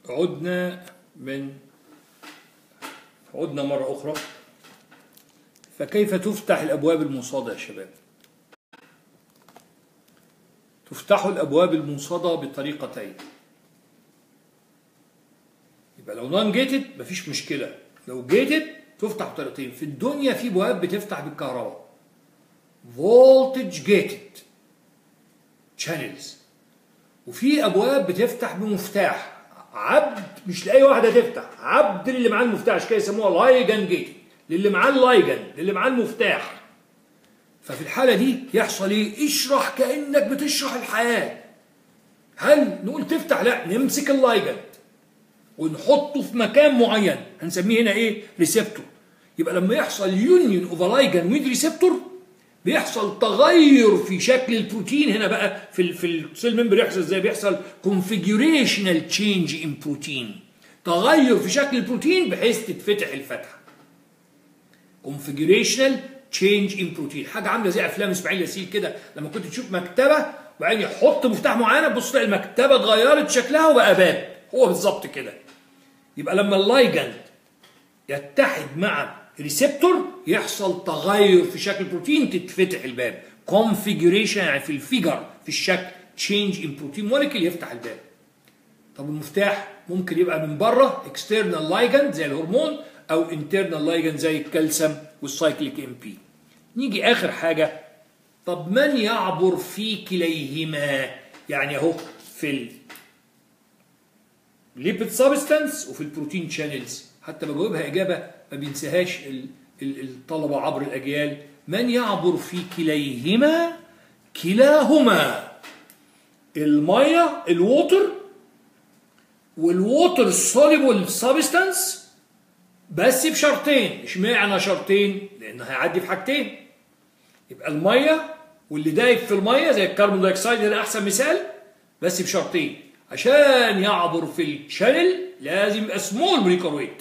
عدنا من عدنا مرة أخرى فكيف تفتح الأبواب الموصدة يا شباب تفتح الأبواب الموصدة بطريقتين يبقى لو نون جيتد مفيش مشكلة لو جيتد تفتح بطريقتين في الدنيا في أبواب بتفتح بالكهرباء فولتج جيتد شانلز وفي ابواب بتفتح بمفتاح عبد مش لاي واحده تفتح عبد للي معاه المفتاح عشان كده يسموها لايجن جيت للي معاه اللايجن للي معاه المفتاح ففي الحاله دي يحصل ايه اشرح كانك بتشرح الحياه هل نقول تفتح لا نمسك اللايجن ونحطه في مكان معين هنسميه هنا ايه ريسبتور يبقى لما يحصل يونيون اوف لايجن ويز ريسبتور بيحصل تغير في شكل البروتين هنا بقى في ال في السيل ممبر يحصل ازاي بيحصل configurational change in protein تغير في شكل البروتين بحيث تتفتح الفتحه configurational change in protein حاجه عامله زي افلام اسماعيل ياسين كده لما كنت تشوف مكتبه وبعدين يحط مفتاح معين تبص تلاقي المكتبه اتغيرت شكلها وبقى باب هو بالظبط كده يبقى لما اللايجند يتحد مع ريسبتور يحصل تغير في شكل البروتين تتفتح الباب configuration يعني في الفيجر في الشكل change in protein molecule يفتح الباب طب المفتاح ممكن يبقى من بره external ligand زي الهرمون او internal ligand زي الكالسيوم والسايكليك ام بي نيجي اخر حاجه طب من يعبر في كليهما يعني اهو في الليبيد سبستانس وفي البروتين شانلز حتى بجاوبها اجابه ما بينساهاش الطلبه عبر الاجيال من يعبر في كليهما كلاهما الميه الووتر والووتر سوليبل سبستانس بس بشرطين اشمعنى شرطين لانه هيعدي في حاجتين يبقى الميه واللي دايب في الميه زي الكربون دايوكسيد ده احسن مثال بس بشرطين عشان يعبر في الشانل لازم يبقى سمول موليكول ويت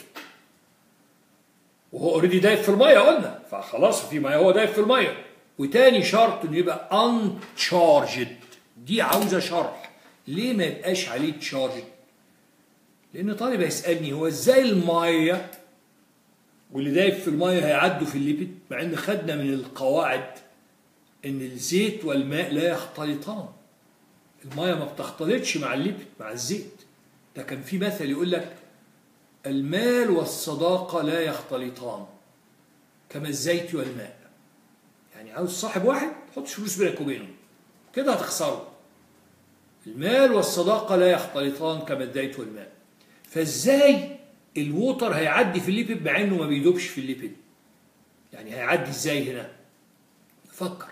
وهو اوريدي دايب في الميه قلنا فخلاص في ميه هو دايب في الميه وتاني شرط انه يبقى uncharged دي عاوزه شرح ليه ما يبقاش عليه تشارج لان طالب هيسالني هو ازاي الميه واللي دايب في الميه هيعدوا في الليبيد مع ان خدنا من القواعد ان الزيت والماء لا يختلطان الميه ما بتختلطش مع الليبيد مع الزيت ده كان في مثل يقول لك المال والصداقة لا يختلطان كما الزيت والماء يعني عاوز صاحب واحد تحطش فلوس بينك وبينه كده هتخسره المال والصداقة لا يختلطان كما الزيت والماء فازاي الووتر هيعدي في الليبيد مع انه ما بيدوبش في الليبيد يعني هيعدي ازاي هنا فكر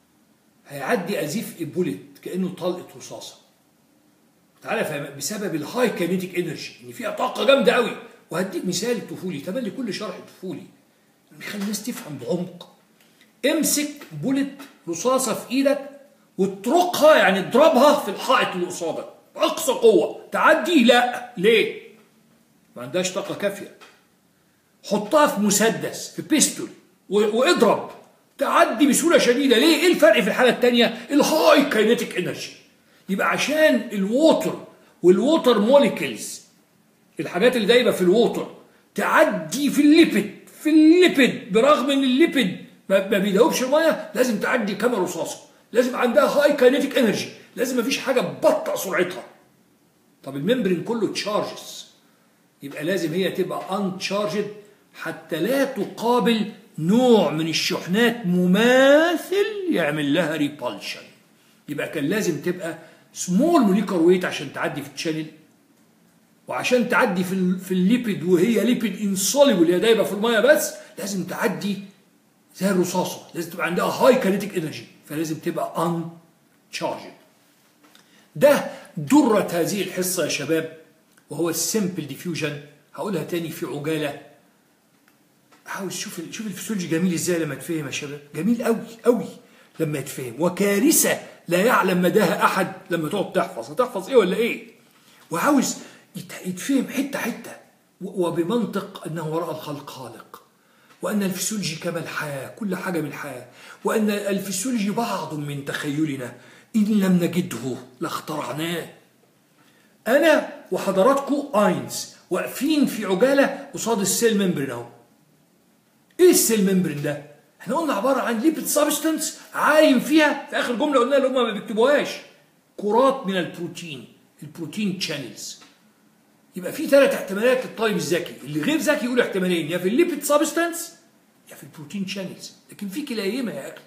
هيعدي ازيف ايبوليت كانه طلقه رصاصه تعالى فهم بسبب الهاي كينيتيك انرجي ان فيها طاقه جامده قوي وهديك مثال طفولي تملي كل شرح طفولي بيخلي الناس تفهم بعمق امسك بولت رصاصه في ايدك واطرقها يعني اضربها في الحائط اللي قصادك باقصى قوه تعدي لا ليه ما عندهاش طاقه كافيه حطها في مسدس في بيستول واضرب تعدي بسهوله شديده ليه ايه الفرق في الحاله الثانيه الهاي كاينيتيك انرجي يبقى عشان الووتر والووتر موليكيولز الحاجات اللي دايبه في الووتر تعدي في الليبيد في الليبيد برغم ان الليبيد ما بيدوبش الميه لازم تعدي كما رصاصه لازم عندها هاي كاينيتيك انرجي لازم مفيش حاجه تبطئ سرعتها طب الممبرين كله تشارجز يبقى لازم هي تبقى ان تشارجد حتى لا تقابل نوع من الشحنات مماثل يعمل لها ريبالشن يبقى كان لازم تبقى سمول موليكر ويت عشان تعدي في التشانل وعشان تعدي في في الليبيد وهي ليبيد انسوليبل هي دايبه في الميه بس لازم تعدي زي الرصاصه لازم تبقى عندها هاي كينيتيك انرجي فلازم تبقى ان تشارجد ده درة هذه الحصة يا شباب وهو السمبل ديفيوجن هقولها تاني في عجالة عاوز شوف شوف الفسيولوجي جميل ازاي لما يتفهم يا شباب جميل قوي قوي لما يتفهم وكارثة لا يعلم مداها أحد لما تقعد تحفظ هتحفظ إيه ولا إيه وعاوز يتفهم حتة حتة وبمنطق أنه وراء الخلق خالق وأن الفسيولوجي كما الحياة كل حاجة من الحياة وأن الفسيولوجي بعض من تخيلنا إن لم نجده لاخترعناه أنا وحضراتكم اينز واقفين في عجاله قصاد السيل ممبرين اهو ايه السيل ممبرين ده احنا قلنا عباره عن ليبيد سبستانس عايم فيها في اخر جمله قلنا اللي هم ما بيكتبوهاش كرات من البروتين البروتين تشانلز يبقى في ثلاث احتمالات للطالب الذكي اللي غير ذكي يقول احتمالين يا في الليبيد سبستانس يا في البروتين شانلز لكن في كلاهما يا اخي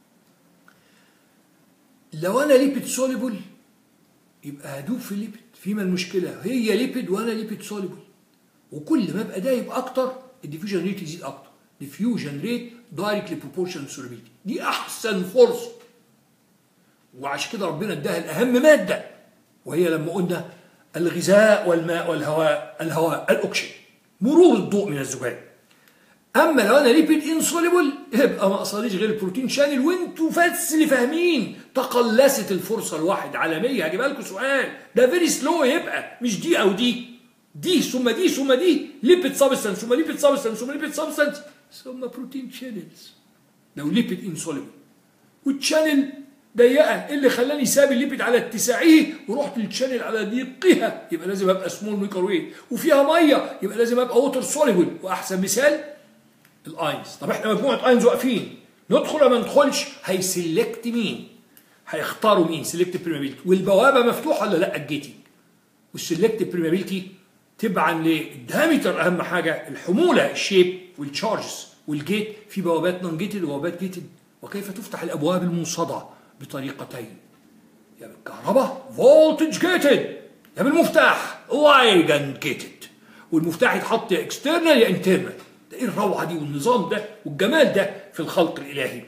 لو انا ليبيد سوليبل يبقى هدوب في الليبيد فيما المشكله هي ليبيد وانا ليبيد سوليبل وكل ما ابقى دايب اكتر الديفيوجن ريت يزيد اكتر ديفيوجن ريت دايركتلي بروبورشن سوليبيليتي دي احسن فرصه وعشان كده ربنا اداها الاهم ماده وهي لما قلنا الغذاء والماء والهواء الهواء الاكسجين مرور الضوء من الزجاج اما لو انا ليبيد انسوليبل يبقى ما قصديش غير البروتين شانل وانتوا بس اللي فاهمين تقلست الفرصه الواحد على 100 هجيبها لكم سؤال ده فيري سلو يبقى مش دي او دي دي ثم دي ثم دي ليبيد سبستانس ثم ليبيد سبستانس ثم ليبيد سبستانس ثم بروتين شانلز لو ليبيد انسوليبل والتشانل ضيقه اللي خلاني ساب الليبيد على اتساعه ورحت للتشانل على ضيقها يبقى لازم ابقى سمول ميكروويف وفيها ميه يبقى لازم ابقى ووتر سوليبل واحسن مثال الاينز طب احنا مجموعه اينز واقفين ندخل ولا ما ندخلش هيسلكت مين هيختاروا مين سيلكت بريمابيلتي والبوابه مفتوحه ولا لا الجيتنج والسيلكت بريمابيلتي تبعا للدايمتر اهم حاجه الحموله الشيب والتشارجز والجيت في بوابات نون جيتد وبوابات جيتد وكيف تفتح الابواب الموصده بطريقتين يا بالكهرباء فولتج جيتد يا بالمفتاح لايجن جيتد والمفتاح يتحط يا اكسترنال يا انترنال ده ايه الروعه دي والنظام ده والجمال ده في الخلق الالهي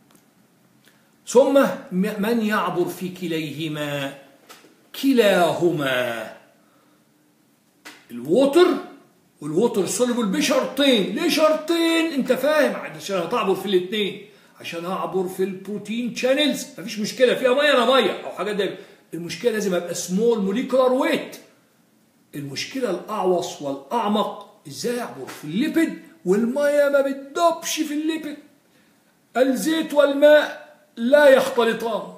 ثم من يعبر في كليهما كلاهما الووتر والووتر سوليبل بشرطين ليه شرطين انت فاهم عشان هتعبر في الاثنين عشان اعبر في البروتين شانلز مفيش مشكله فيها ميه انا ميه او حاجات دي المشكله لازم ابقى سمول موليكولار ويت المشكله الاعوص والاعمق ازاي اعبر في الليبيد والميه ما بتدوبش في الليبيد الزيت والماء لا يختلطان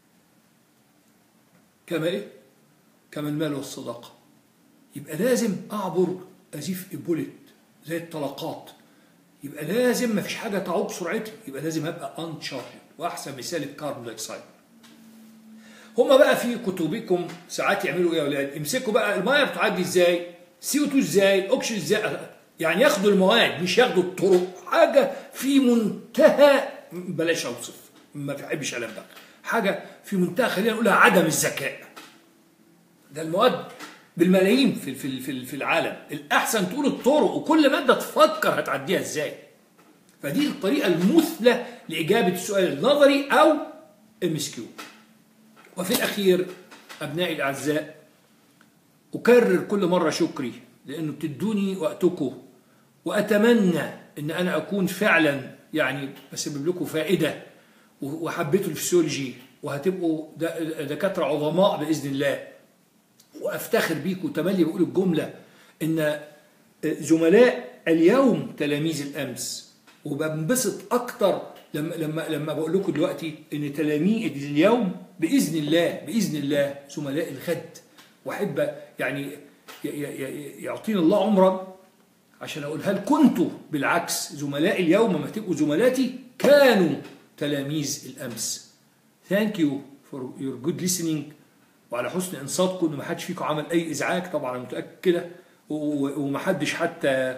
كما ايه كما المال والصدقه يبقى لازم اعبر ازيف البوليت زي الطلقات يبقى لازم ما فيش حاجه تعوق سرعتي يبقى لازم ابقى انشارجد واحسن مثال الكاربون دايوكسيد هما بقى في كتبكم ساعات يعملوا ايه يا اولاد يمسكوا بقى الميه بتعدي ازاي سي او 2 ازاي الاكسجين ازاي يعني ياخدوا المواد مش ياخدوا الطرق حاجه في منتهى بلاش اوصف ما بحبش الكلام ده حاجه في منتهى خلينا نقولها عدم الذكاء ده المواد بالملايين في في في في العالم الاحسن تقول الطرق وكل ماده تفكر هتعديها ازاي فدي الطريقه المثلى لاجابه السؤال النظري او ام اس كيو وفي الاخير ابنائي الاعزاء اكرر كل مره شكري لانه بتدوني وقتكم واتمنى ان انا اكون فعلا يعني بسبب لكم فائده وحبيتوا الفسيولوجي وهتبقوا دكاتره عظماء باذن الله وافتخر بيكم تملي بقول الجمله ان زملاء اليوم تلاميذ الامس وبنبسط اكتر لما لما لما بقول لكم دلوقتي ان تلاميذ اليوم باذن الله باذن الله زملاء الغد واحب يعني يعطيني الله عمرا عشان اقول هل كنتوا بالعكس زملاء اليوم ما تبقوا زملاتي كانوا تلاميذ الامس ثانك يو فور يور جود listening وعلى حسن انصاتكم ان ما حدش فيكم عمل اي ازعاج طبعا انا متاكد كده وما حدش حتى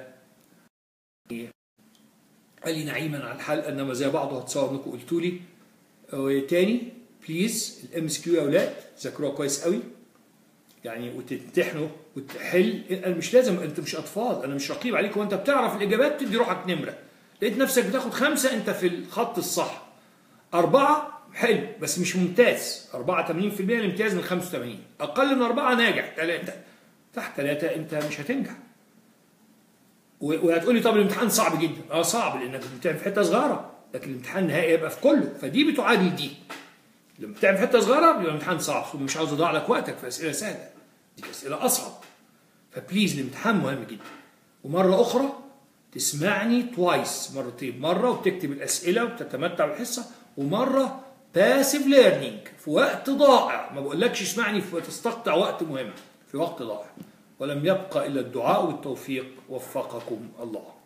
قال لي نعيما على الحلقه انما زي بعضه هتصور انكم قلتوا لي تاني بليز الام اس كيو يا اولاد ذاكروها كويس قوي يعني وتمتحنوا وتحل انا مش لازم انت مش اطفال انا مش رقيب عليك وانت بتعرف الاجابات تدي روحك نمره لقيت نفسك بتاخد خمسه انت في الخط الصح اربعه حلو بس مش ممتاز 4 80% الامتياز من 85 اقل من 4 ناجح 3 تحت 3 انت مش هتنجح وهتقول لي طب الامتحان صعب جدا اه صعب لانك بتمتحن في حته صغيره لكن الامتحان النهائي يبقى في كله فدي بتعادل دي لما بتعمل في حته صغيره بيبقى الامتحان صعب ومش عاوز اضيع لك وقتك في اسئله سهله دي اسئله اصعب فبليز الامتحان مهم جدا ومره اخرى تسمعني توايس مرتين مره وبتكتب الاسئله وبتتمتع بالحصه ومره باسيف ليرنينج في وقت ضائع ما بقولكش اسمعني في تستقطع وقت مهم في في وقت ضائع ولم يبقى إلا الدعاء بالتوفيق وفقكم الله